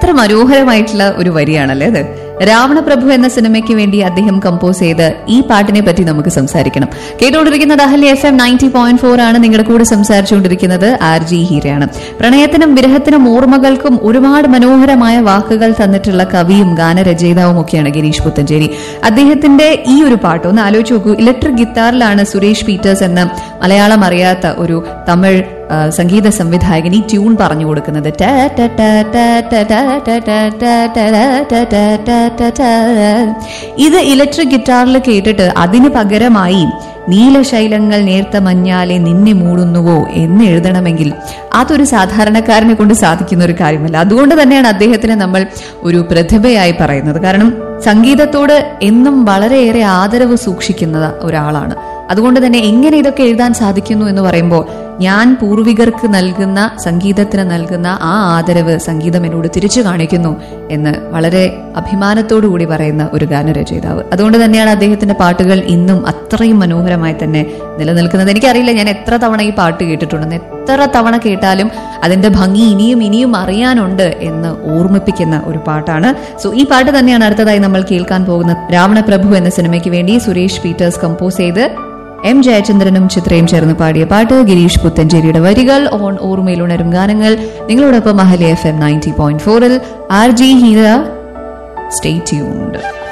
എത്ര മനോഹരമായിട്ടുള്ള ഒരു വരിയാണല്ലേ അത് രാവണപ്രഭു എന്ന സിനിമയ്ക്ക് വേണ്ടി അദ്ദേഹം കമ്പോസ് ചെയ്ത് ഈ പാട്ടിനെ പറ്റി നമുക്ക് സംസാരിക്കണം കേട്ടുകൊണ്ടിരിക്കുന്നത് Ahalya F M ninety point four ആണ് നിങ്ങളുടെ കൂടെ സംസാരിച്ചുകൊണ്ടിരിക്കുന്നത് ആർ ജി ഹീരയാണ് പ്രണയത്തിനും വിരഹത്തിനും ഓർമ്മകൾക്കും ഒരുപാട് മനോഹരമായ വാക്കുകൾ തന്നിട്ടുള്ള കവിയും ഗാനരചയിതാവും ഒക്കെയാണ് ഗിരീഷ് പുത്തഞ്ചേരി അദ്ദേഹത്തിന്റെ ഈ ഒരു പാട്ട് ഒന്ന് ആലോചിച്ച് നോക്കൂ ഇലക്ട്രിക് ഗിത്താറിലാണ് സുരേഷ് പീറ്റേഴ്സ് എന്ന മലയാളം അറിയാത്ത ഒരു തമിഴ് ആ, സംഗീത സംവിധായകൻ ഈ ട്യൂൺ പറഞ്ഞു കൊടുക്കുന്നത് ട ട ട ട ട ട ട ട ട ട ട ട ട ട ട. ഇത് ഇലക്ട്രിക് ഗിറ്റാറിൽ കേട്ടിട്ട് അതിന് പകരമായി നീലശൈലങ്ങൾ നേർത്ത മഞ്ഞാലെ നിന്നെ മൂടുന്നുവോ എന്ന് എഴുതണമെങ്കിൽ അതൊരു സാധാരണക്കാരനെ കൊണ്ട് സാധിക്കുന്ന ഒരു കാര്യമല്ല അതുകൊണ്ട് തന്നെയാണ് അദ്ദേഹത്തിന് നമ്മൾ ഒരു പ്രതിഭയായി പറയുന്നത് കാരണം സംഗീതത്തോട് എന്നും വളരെയേറെ ആദരവ് സൂക്ഷിക്കുന്ന ഒരാളാണ് അതുകൊണ്ട് തന്നെ എങ്ങനെ ഇതൊക്കെ എഴുതാൻ സാധിക്കുന്നു എന്ന് പറയുമ്പോൾ ഞാൻ പൂർവികർക്ക് നൽകുന്ന സംഗീതത്തിന് നൽകുന്ന ആ ആദരവ് സംഗീതം എന്നോട് തിരിച്ചു കാണിക്കുന്നു എന്ന് വളരെ അഭിമാനത്തോടു കൂടി പറയുന്ന ഒരു ഗാനരചയിതാവ് അതുകൊണ്ട് തന്നെയാണ് അദ്ദേഹത്തിന്റെ പാട്ടുകൾ ഇന്നും അത്രയും മനോഹരമായി തന്നെ നിലനിൽക്കുന്നത് എനിക്കറിയില്ല ഞാൻ എത്ര തവണ ഈ പാട്ട് കേട്ടിട്ടുണ്ടെന്ന് എത്ര തവണ കേട്ടാലും അതിന്റെ ഭംഗി ഇനിയും ഇനിയും അറിയാനുണ്ട് എന്ന് ഓർമ്മിപ്പിക്കുന്ന ഒരു പാട്ടാണ് സോ ഈ പാട്ട് തന്നെയാണ് അടുത്തതായി നമ്മൾ കേൾക്കാൻ പോകുന്നത് രാവണപ്രഭു എന്ന സിനിമയ്ക്ക് വേണ്ടി സുരേഷ് പീറ്റേഴ്സ് കമ്പോസ് ചെയ്ത് എം ജയചന്ദ്രനും ചിത്രയും ചേർന്ന് പാടിയ പാട്ട് ഗിരീഷ് പുത്തഞ്ചേരിയുടെ വരികൾ ഓൺ ഓർമ്മയിൽ ഉണരും ഗാനങ്ങൾ നിങ്ങളോടൊപ്പം Ahalia F M ninety point ഫോറിൽ R J Heera stay tuned